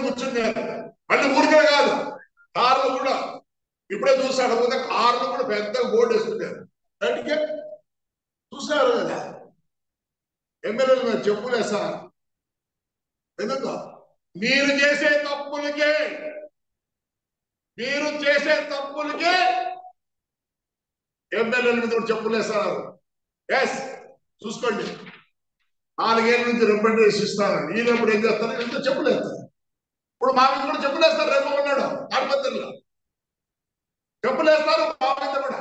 కూర్చున్నారు మళ్ళీ ఊరికే కాదు కార్లు కూడా ఇప్పుడే చూసాడు పోతే కార్లు కూడా పెద్ద బోర్డు వేసుకున్నారు బయటికి చూసారు కదా ఎమ్మెల్యేలు మీద చెప్పులేసారు ఎందుకు మీరు చేసే తప్పులకే మీరు చేసే తప్పులకే ఎమ్మెల్యేల మీద కూడా చెప్పులేస్తారు ఎస్ చూసుకోండి నాలుగేళ్ళ నుంచి రిప్రజెంటేషన్ ఇస్తాను ఈయనప్పుడు ఏం చేస్తారు ఎంతో చెప్పులేస్తారు ఇప్పుడు మా మీద కూడా చెప్పులేస్తారు రేపు ఉన్నాడు ఆడపత్రిలో చెప్పులేస్తారు మా మీద కూడా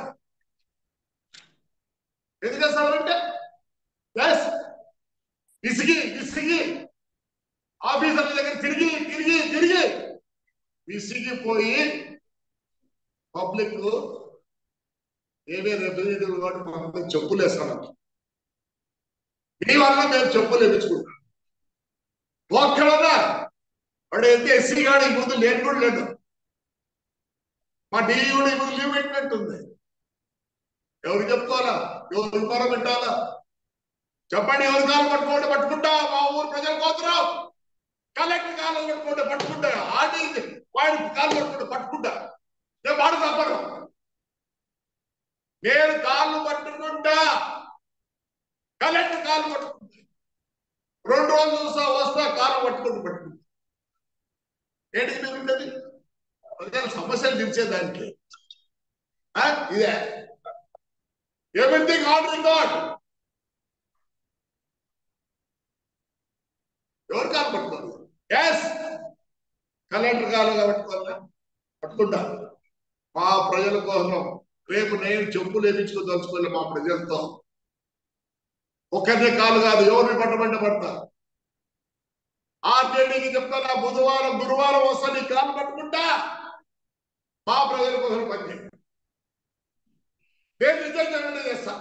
ఎందుకు వేస్తారంటే ఎస్ విసిగి విసిగి ఆఫీసర్ల దగ్గర తిరిగి తిరిగి తిరిగి విసిగిపోయి పబ్లిక్ ఏవే రిప్రజెంటేటివ్ కాబట్టి మనందరం చెప్పులేస్తాను మీ వల్ల మేము చెప్పులు వేయించుకుంటాం ఒక్కడన్నా వాడు ఎంత ఎస్సీ గాడు ఈ ముందు లేని కూడా లేదు మా డిఈ కూడా ఈ ముందు లీవ్ పెట్టినట్టుంది ఎవరు చెప్పుకోవాలా ఎవరు విమానం పెట్టాలా చెప్పండి ఎవరి కాలం పట్టుకోండి పట్టుకుంటా మా ఊరు ప్రజల కోసరం కలెక్టర్ కాలం పట్టుకుంటే పట్టుకుంటా ఆడి వాడి కాలు పట్టుకుంటే పట్టుకుంటా నేను వాడు తప్పను నేను కాళ్ళు పట్టుకుంటా కలెక్టర్ కాలు పట్టుకుంటా రెండు రోజులు చూస్తా వస్తా కాలు పట్టుకుంటూ పట్టుకుంటా ఏంటిది మీరు ఉండేది ప్రజల సమస్యలు తీర్చేదానికి ఆ? ఇదే ఎవ్రీథింగ్ ఆర్డర్ ఇన్ గాడ్ ఎవరు కాలు పట్టుకోవాలి ఎస్ కలెక్టర్ కాలుగా పట్టుకోవాలా పట్టుకుంటా మా ప్రజల కోసం రేపు నేను చెప్పులు వేయించుకుని తలుచుకోలే మా ప్రజలతో ఒక్కరినే కాలు కాదు ఎవరిని పట్టమంటే పడతా ఆర్జేడీకి చెప్తాను బుధవారం గురువారం వస్తా నీ కాలు పట్టుకుంటా మా ప్రజల కోసం పని నేను నిజంగా చేస్తా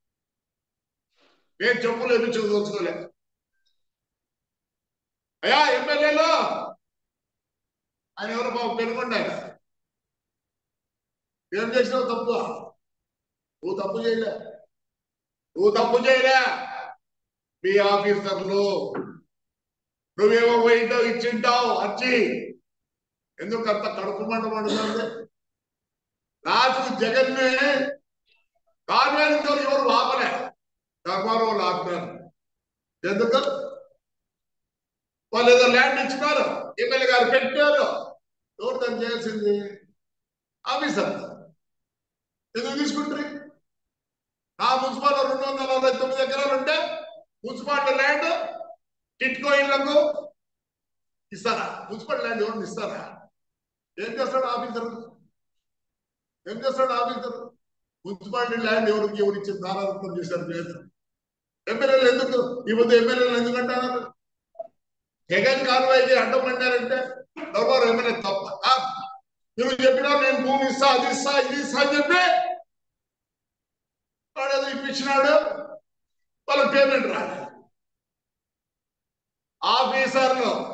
నేను చెప్పులు వేయించుకుని తలుచుకోలే అయ్యా ఎమ్మెల్యేలో ఆయన ఎవరు బాబు పెనుగొండ ఆయన ఏం చేసినావు తప్పు నువ్వు తప్పు చేయలే నువ్వు తప్పు చేయలే మీ ఆఫీసర్లు నువ్వేమో పోయింటావు ఇచ్చింటావు వచ్చి ఎందుకు అంత కడుపు మంట పడుతుంది రాజు జగన్నే కాన్వేంతో ఎవరు ఆపలే ధర్మారావు ఆపినారు ఎందుకు వాళ్ళు ఏదో ల్యాండ్ ఇచ్చినారు ఎమ్మెల్యే గారు పెట్టారు ఎవరు దాన్ని చేయాల్సింది ఆఫీసర్ ఎందుకు తీసుకుంటారు నా మున్సిపాలిటీ రెండు వందల నలభై తొమ్మిది ఎకరాలు ఉంటే మున్సిపాలిటీ ల్యాండ్ టిట్కో ఇళ్లకు ఇస్తారా మున్సిపల్ ల్యాండ్ ఎవరిని ఇస్తారా ఏం చేస్తాడు ఆఫీసర్ ఏం చేస్తాడు ఆఫీసర్ మున్సిపాలిటీ ల్యాండ్ ఎవరికి ఎవరు ఇచ్చిన దారాదత్తం చేశారు లేదు ఎమ్మెల్యేలు ఎందుకు ఈ మధ్య ఎమ్మెల్యేలు ఎందుకు అంటున్నారు జగన్ కాన్వాయ్కి అడ్డం పడ్డారంటే ఎవరు ఎమ్మెల్యే తప్ప కాదు. మీరు చెప్పినా నేను భూమి ఇస్తా అది ఇస్తా ఇది ఇస్తా అని చెప్పి వాడు ఏదో ఇప్పించినాడు వాళ్ళకి పేమెంట్ రాలేదు ఆఫీసర్లు